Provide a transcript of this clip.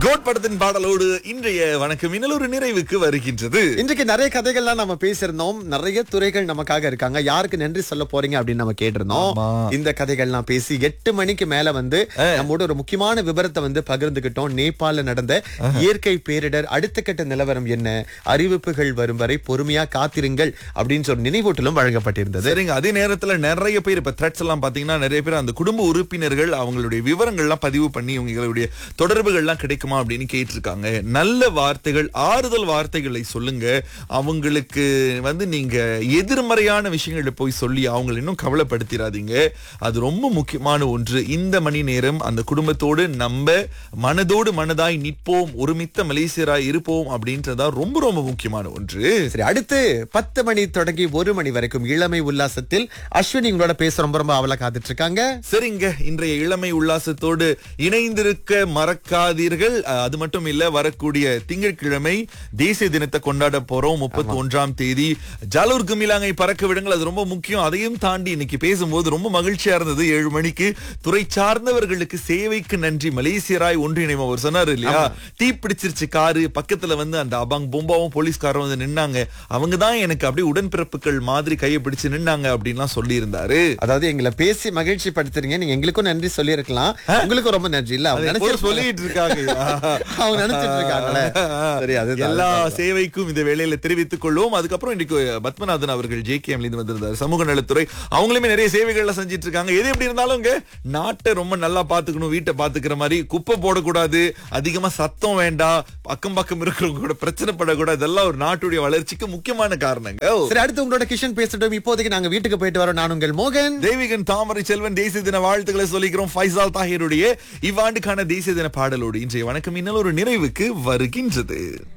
Code படத்தின் பாடலோடு இன்றைய வணக்கம் இன்னொரு ஒரு நிறைவுக்கு வருகின்றது இன்றைக்கு நிறைய கதைகள்லாம் நம்ம பேசியிருந்தோம் நிறைய துறைகள் நமக்காக இருக்காங்க யாருக்கு நன்றி சொல்ல போறீங்க அப்படின்னு நம்ம கேட்டிருந்தோம் ஆமா. இந்த கதைகள்லாம் பேசி எட்டு மணிக்கு மேல வந்து நம்மோட ஒரு முக்கியமான விவரத்தை வந்து பகிர்ந்துகிட்டோம் நேபாள நடந்த இயற்கை பேரிடர் அடுத்த கட்ட நிலவரம் என்ன அறிவிப்புகள் வரும் வரை பொறுமையா காத்திருங்கள் அப்படின்னு சொல்லி நினைவூட்டலும் வழங்கப்பட்டிருந்தது சரிங்க அதே நேரத்துல நிறைய பேர் இப்ப த்ரெட்ஸ் எல்லாம் பாத்தீங்கன்னா நிறைய பேர் அந்த குடும்ப உறுப்பினர்கள் அவங்களுடைய விவரங்கள்லாம் பதிவு பண்ணி இவங்களுடைய தொடர்புகள்லாம் கிடைக்குமா அப்படின்னு கேட்டிருக்காங்க நல்ல வார்த்தைகள் ஆறுதல் வார்த்தைகளை சொல்லுங்க அவங்களுக்கு வந்து நீங்க எதிர்மறையான விஷயங்களை போய் சொல்லி அவங்களை இன்னும் கவலைப்படுத்திடாதீங்க அது ரொம்ப முக்கியமான ஒன்று இந்த மணி நேரம் அந்த குடும்பத்தோடு நம்ம மனதோடு மனதாய் நிற்போம் ஒருமித்த மலேசியராய் இருப்போம் அப்படின்றதா ரொம்ப ரொம்ப முக்கியமான ஒன்று சரி அடுத்து பத்து மணி தொடங்கி ஒரு மணி வரைக்கும் இளமை உல்லாசத்தில் அஸ்வினி உங்களோட பேச ரொம்ப ரொம்ப அவளை காத்துட்டு இருக்காங்க சரிங்க இன்றைய இளமை உல்லாசத்தோடு இணைந்திருக்க மறக்காதீர்கள் அஹ், அது மட்டும் இல்ல வரக்கூடிய திங்கட்கிழமை தேசிய தினத்தை கொண்டாட போறோம் முப்பத்தி ஒன்றாம் தேதி ஜாலூர் குமிலாங்கை பறக்க விடுங்கள் அது ரொம்ப முக்கியம் அதையும் தாண்டி இன்னைக்கு பேசும்போது ரொம்ப மகிழ்ச்சியா இருந்தது ஏழு மணிக்கு துறை சார்ந்தவர்களுக்கு சேவைக்கு நன்றி மலேசியராய் ஒன்றிணைவு அவர் சொன்னாரு இல்லையா தீ பிடிச்சிருச்சு காரு பக்கத்துல வந்து அந்த அபாங் பொம்பாவும் போலீஸ்காரரும் வந்து நின்னாங்க அவங்க தான் எனக்கு அப்படியே உடன்பிறப்புகள் மாதிரி கையை பிடிச்சு நின்னாங்க அப்படின்லாம் சொல்லி இருந்தாரு அதாவது எங்களை பேசி மகிழ்ச்சி படுத்துறீங்க நீங்க எங்களுக்கும் நன்றி சொல்லியிருக்கலாம் உங்களுக்கும் ரொம்ப நன்றி இல்ல அவங்க எப்போதும் நினைச்சு சொல்லிட்டு இருக்காங்க அவங்க நினைச்சிட்டு இருக்காங்களே சரி அதுதான் எல்லா அதுதான். சேவைக்கும் இந்த வேளையில தெரிவித்துக் கொள்வோம் அதுக்கப்புறம் இன்னைக்கு பத்மநாதன் அவர்கள் ஜே கே இருந்து வந்திருந்தார் சமூக நலத்துறை அவங்களுமே நிறைய சேவைகள்ல செஞ்சிட்டு இருக்காங்க எது எப்படி இருந்தாலும் இங்க நாட்டை ரொம்ப நல்லா பாத்துக்கணும் வீட்டை பாத்துக்கிற மாதிரி குப்பை போடக்கூடாது அதிகமா சத்தம் வேண்டாம் அக்கம் பக்கம் இருக்கிறவங்க கூட பிரச்சனை படக்கூடாது இதெல்லாம் ஒரு நாட்டுடைய வளர்ச்சிக்கு முக்கியமான காரணங்க சரி அடுத்து உங்களோட கிஷன் பேசிட்டோம் இப்போதைக்கு நாங்க வீட்டுக்கு போயிட்டு வரோம் நான் உங்கள் மோகன் தெய்வீகன் தாமரை செல்வன் தேசிய தின வாழ்த்துக்களை சொல்லிக்கிறோம் ஃபைசால் தாஹிருடைய இவ்வாண்டுக்கான தேசிய தின பாடலோடு இன்றைய வணக்கம் இன்னும் ஒரு நிறைவுக்கு வருகின்றது